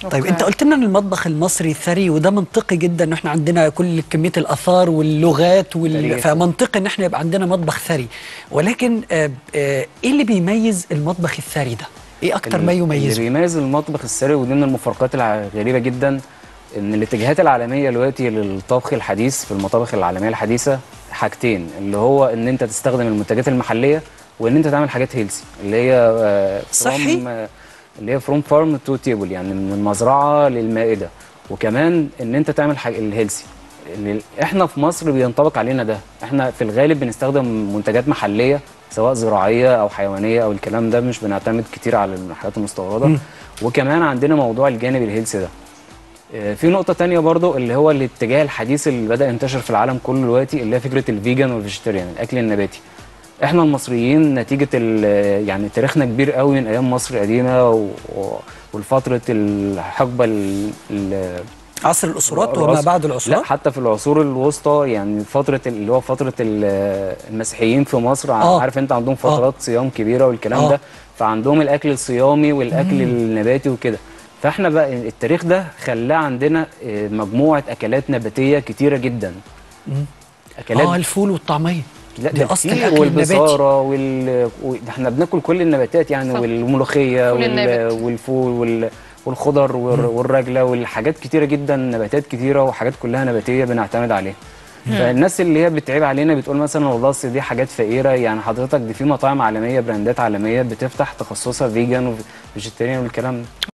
طيب أوكي. انت قلت لنا ان المطبخ المصري ثري وده منطقي جدا ان احنا عندنا كل كميه الاثار واللغات وال... تاريخ. فمنطقي ان احنا يبقى عندنا مطبخ ثري ولكن آه آه ايه اللي بيميز المطبخ الثري ده؟ ايه اكتر ما اللي يميزه؟ بيميز المطبخ السري ودي من المفارقات الغريبه جدا ان الاتجاهات العالميه دلوقتي للطبخ الحديث في المطابخ العالميه الحديثه حاجتين اللي هو ان انت تستخدم المنتجات المحليه وان انت تعمل حاجات هيلسي اللي هي آه، from- صحي؟ آه، اللي هي فروم فارم تو تيبل يعني من المزرعه للمائده وكمان ان انت تعمل حاجه الهيلسي اللي احنا في مصر بينطبق علينا ده احنا في الغالب بنستخدم منتجات محليه سواء زراعيه او حيوانيه او الكلام ده مش بنعتمد كتير على الحاجات المستورده مم. وكمان عندنا موضوع الجانب الهيلثي ده آه، في نقطة تانية برضو اللي هو الاتجاه الحديث اللي بدأ ينتشر في العالم كله دلوقتي اللي هي فكرة الفيجان والفيجيتيريان الأكل النباتي احنا المصريين نتيجة ال- يعني تاريخنا كبير قوي من أيام مصر القديمة و- و- والفترة الحقبة ال- ال- عصر الاسرات وما العصر- بعد لا الاسرات؟ حتى في العصور الوسطى يعني فترة اللي هو فترة ال- المسيحيين في مصر آه. عارف انت عندهم فترات صيام كبيرة والكلام آه. ده فعندهم الأكل الصيامي والأكل النباتي وكده فاحنا بقى التاريخ ده خلاه عندنا آه، مجموعة أكلات نباتية كتيرة جدا مم. أكلات اه الفول والطعميه لا دي ده أصل كتير، الأكل النباتي. والبصاره وال... و- ده احنا بناكل كل النباتات يعني صح. والملوخيه كل وال... النبات. والفول وال... والخضر والر... والرجله والحاجات كتيره جدا نباتات كتيره وحاجات كلها نباتيه بنعتمد عليها فالناس اللي هي بتعيب علينا بتقول مثلا والله أصل دي حاجات فقيره يعني حضرتك دي في مطاعم عالميه براندات عالميه بتفتح تخصصها فيجان وفيجيتيريان والكلام ده